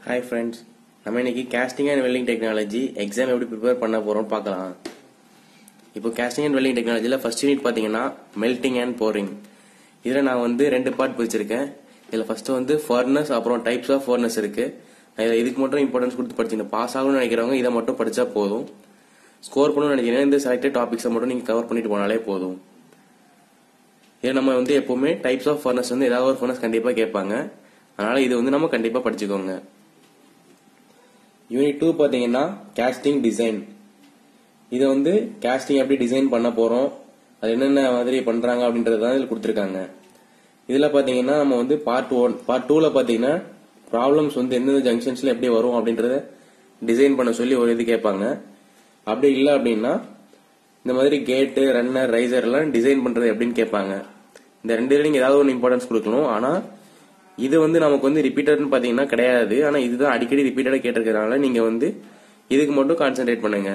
hi friends நம்ம இன்னைக்கு casting and welding technology exam எப்படி ப்ரிப்பேர் பண்ண போறோம் பார்க்கலாம் இப்போ கேஸ்டிங் அண்ட் வெல்டிங் டெக்னாலஜியில் ஃபர்ஸ்ட் யூனிட் பார்த்தீங்கன்னா மெல்டிங் அண்ட் போரிங் இதில் நான் வந்து ரெண்டு பார்ட் பிரிச்சிருக்கேன் இதில் ஃபர்ஸ்ட் வந்து ஃபர்னஸ் அப்புறம் டைப்ஸ் ஆஃப் ஃபர்னஸ் இருக்கு நான் இதில் இதுக்கு மட்டும் இம்பார்ட்டன்ஸ் கொடுத்து படிச்சுங்க பாஸ் ஆகணும்னு நினைக்கிறவங்க இதை மட்டும் படிச்சா போதும் ஸ்கோர் பண்ணணும்னு நினைக்கிறீங்கன்னா இந்த செலக்டட் டாபிக்ஸை மட்டும் நீங்கள் கவர் பண்ணிட்டு போனாலே போதும் இதில் நம்ம வந்து எப்பவுமே டைப்ஸ் ஆஃப் ஃபர்னஸ் வந்து ஏதாவது ஒரு ஃபர்னஸ் கண்டிப்பாக கேட்பாங்க அதனால இது வந்து நம்ம கண்டிப்பாக படிச்சுக்கோங்க யூனிட் டூ பார்த்தீங்கன்னா கேஸ்டிங் டிசைன் இதை வந்து கேஸ்டிங் எப்படி டிசைன் பண்ண போறோம் அது என்னென்ன மாதிரி பண்றாங்க அப்படின்றது தான் இதில் கொடுத்துருக்காங்க இதில் பார்த்தீங்கன்னா நம்ம வந்து பார்ட் ஒன் பார்ட் டூவில் பார்த்தீங்கன்னா ப்ராப்ளம்ஸ் வந்து எந்தெந்த ஜங்ஷன்ஸ்ல எப்படி வரும் அப்படின்றத டிசைன் பண்ண சொல்லி ஒரு இது கேட்பாங்க அப்படி இல்லை அப்படின்னா இந்த மாதிரி கேட்டு ரன்னர் ரைசர் எல்லாம் டிசைன் பண்றது எப்படின்னு கேட்பாங்க இந்த ரெண்டு நீங்க ஏதாவது ஒன்று இம்பார்ட்டன்ஸ் கொடுக்கணும் ஆனா இது வந்து நமக்கு வந்து ரிப்பீட்டட்னு பாத்தீங்கன்னா கிடையாது ஆனா இதுதான் அடிக்கடி ரிப்பீட்டடா கேட்டிருக்கிறதுனால நீங்க வந்து இதுக்கு மட்டும் கான்சென்ட்ரேட் பண்ணுங்க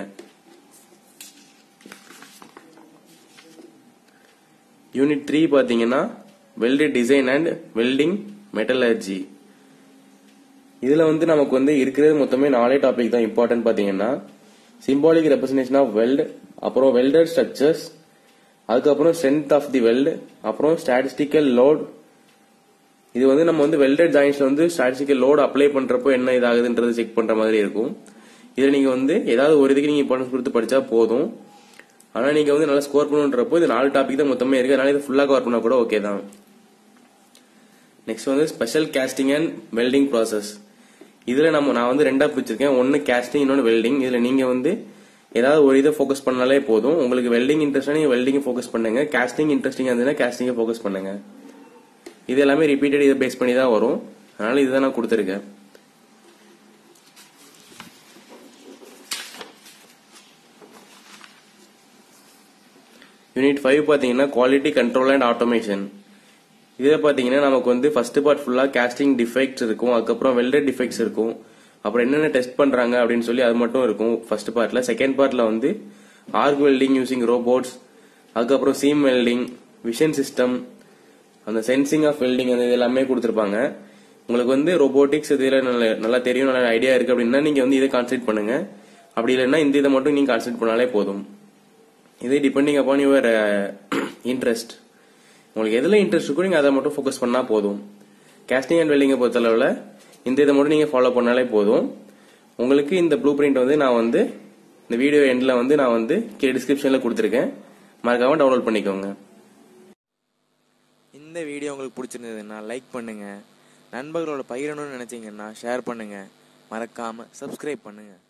யூனிட் த்ரீ பாத்தீங்கன்னா weld design and welding metallurgy இதுல வந்து நமக்கு வந்து இருக்கிறது மொத்தமே நாலே டாபிக் தான் இம்பார்ட்டன்ட் பாத்தீங்கன்னா சிம்பாலிக் ரெப்ரசன்டேஷன் ஆஃப் வெல்ட் அப்புறம் வெல்டர் ஸ்ட்ரக்சர்ஸ் அதுக்கப்புறம் ஸ்ட்ரென்த் ஆஃப் தி வெல்ட் அப்புறம் ஸ்டாட்டிஸ்டிக்கல் லோட் இது வந்து நம்ம வந்து வெல்டட் ஜாயின்ஸ்ல வந்து ஸ்டாட்டிஸ்டிக்கல் லோட் அப்ளை பண்றப்போ என்ன இதாகுதுன்றது செக் பண்ற மாதிரி இருக்கும் இதுல நீங்க வந்து ஏதாவது ஒரு இதுக்கு நீங்க இம்பார்ட்டன்ஸ் கொடுத்து படிச்சா போதும் ஆனா நீங்க வந்து நல்லா ஸ்கோர் பண்ணுன்றப்போ இது நாலு டாபிக் தான் மொத்தமே இருக்கு அதனால இது ஃபுல்லா கவர் பண்ணா கூட ஓகே தான் நெக்ஸ்ட் வந்து special casting and welding process இதுல நம்ம நான் வந்து ரெண்டா பிரிச்சிருக்கேன் ஒன்னு கேஸ்டிங் இன்னொன்னு வெல்டிங் இதுல நீங்க வந்து ஏதாவது ஒரு இதை ஃபோக்கஸ் பண்ணாலே போதும் உங்களுக்கு வெல்டிங் இன்ட்ரெஸ்ட் நீங்க வெல்டிங் ஃபோக்கஸ் பண்ணுங்க கேஸ்டிங் இன்ட்ரெஸ்டிங் இருந்ததுன்னா கேஸ்டிங்கை ஃபோக்கஸ் பண்ணுங்க இது எல்லாமே ரிப்பீட்டட் இதை பேஸ் பண்ணி தான் வரும் அதனால இதுதான் நான் கொடுத்துருக்கேன் யூனிட் ஃபைவ் பார்த்தீங்கன்னா குவாலிட்டி கண்ட்ரோல் அண்ட் ஆட்டோமேஷன் இதில் பார்த்தீங்கன்னா நமக்கு வந்து ஃபர்ஸ்ட் பார்ட் ஃபுல்லாக கேஸ்டிங் டிஃபெக்ட்ஸ் இருக்கும் அதுக்கப்புறம் வெல்டட் டிஃபெக்ட்ஸ் இருக்கும் அப்புறம் என்னென்ன டெஸ்ட் பண்றாங்க அப்படின்னு சொல்லி அது மட்டும் இருக்கும் ஃபர்ஸ்ட் பார்ட்ல செகண்ட் பார்ட்ல வந்து ஆர்க் வெல்டிங் யூசிங் ரோபோட்ஸ் அதுக்கப்புறம் சீம் வெல்டிங் விஷன் சிஸ்டம் அந்த சென்சிங் ஆஃப் வெல்டிங் அந்த இது எல்லாமே கொடுத்துருப்பாங்க உங்களுக்கு வந்து ரோபோட்டிக்ஸ் இதில் நல்ல நல்லா தெரியும் நல்ல ஐடியா இருக்கு அப்படின்னா நீங்க வந்து இதை கான்சென்ட்ரேட் பண்ணுங்க அப்படி இல்லைன்னா இந்த இதை மட்டும் நீங்க கான்சென்ட்ரேட் பண்ணாலே போதும் இது டிபெண்டிங் அப்பான் யுவர் இன்ட்ரெஸ்ட் உங்களுக்கு எதுல இன்ட்ரெஸ்ட் இருக்கோ நீங்க அதை மட்டும் ஃபோக்கஸ் பண்ணா போதும் கேஸ்டிங் அண்ட் வெல்டிங்கை பொறுத்தளவுல இந்த இதை மட்டும் நீங்க ஃபாலோ பண்ணாலே போதும் உங்களுக்கு இந்த ப்ளூ பிரிண்ட் வந்து நான் வந்து இந்த வீடியோ எண்ட்ல வந்து நான் வந்து கீழே டிஸ்கிரிப்ஷன்ல கொடுத்துருக்கேன் மறக்காம டவுன்லோட் பண்ணிக்கோங்க இந்த வீடியோ உங்களுக்கு பிடிச்சிருந்ததுன்னா லைக் பண்ணுங்க நண்பர்களோட பகிரணும்னு நினைச்சீங்கன்னா ஷேர் பண்ணுங்க மறக்காம சப்ஸ்கிரைப் பண்ணுங்க